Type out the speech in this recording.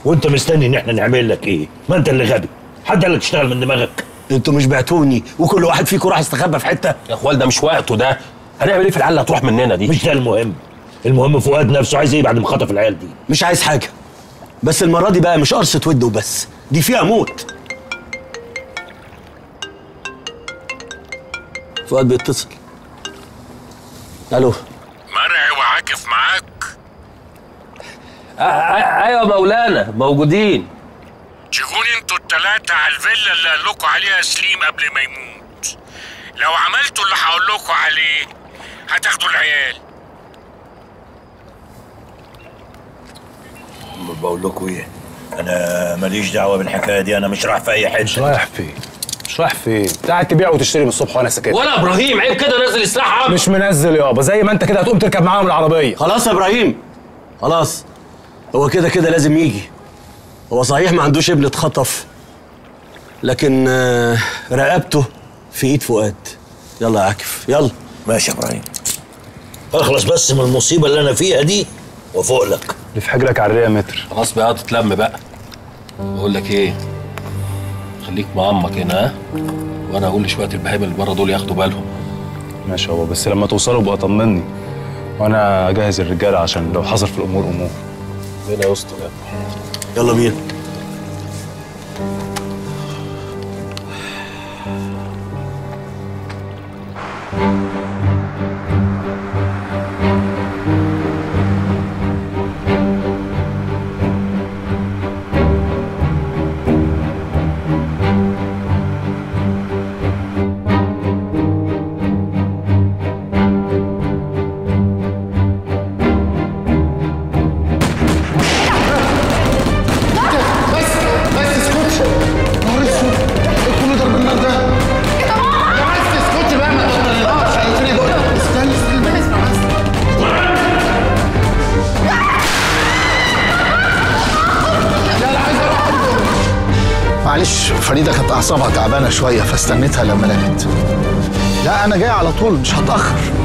وانت مستني ان احنا نعمل لك ايه ما انت اللي غبي حد قال لك تشتغل من دماغك انتوا مش بعتوني وكل واحد فيكم راح يستخبى في حته يا اخوال ده مش وقته ده هنعمل ايه في العيال اللي هتروح مننا دي مش ده المهم المهم فؤاد نفسه عايز ايه بعد ما خطف العيال دي مش عايز حاجه بس المره دي بقى مش قرصه ود وبس دي فيها موت فؤاد بيتصل الو مرعي وعاكف معاك آه، آه، ايوه مولانا موجودين تجوني انتوا التلاتة على الفيلا اللي قال لكم عليها سليم قبل ما يموت لو عملتوا اللي هقول لكم عليه هتاخدوا العيال بقول لكم ايه انا ماليش دعوه بالحكايه دي انا مش رايح في اي حته رايح فين؟ مش رايح فين؟ انت قاعد تبيع وتشتري من الصبح وانا ساكت ولا ابراهيم عيب كده نزل السلاح عم مش منزل يابا زي ما انت كده هتقوم تركب معاهم العربيه خلاص يا ابراهيم خلاص هو كده كده لازم يجي هو صحيح ما عندوش ابن اتخطف لكن آه، رقبته في ايد فؤاد يلا يا عاكف يلا ماشي يا ابراهيم اخلص بس من المصيبه اللي انا فيها دي وفوق لك اللي في حجرك على الرئه متر خلاص بقى تتلم بقى بقول لك ايه خليك مع امك هنا ها وانا اقول لشويه البهايم اللي بره دول ياخدوا بالهم ماشي يابا بس لما توصلوا بقى طمني وانا اجهز الرجاله عشان لو حصل في الامور امور ربنا يستر يا يلا بينا بس بس اسكت نهار اسود ايه كل ضرب النار ده يا بس اسكت بقى ما تضربناش عايزين استنى استنى اسمع بس لا لا عايز اروح معلش فريدة كانت أعصابها تعبانة شوية فاستنيتها لما نامت لا أنا جاي على طول مش هتأخر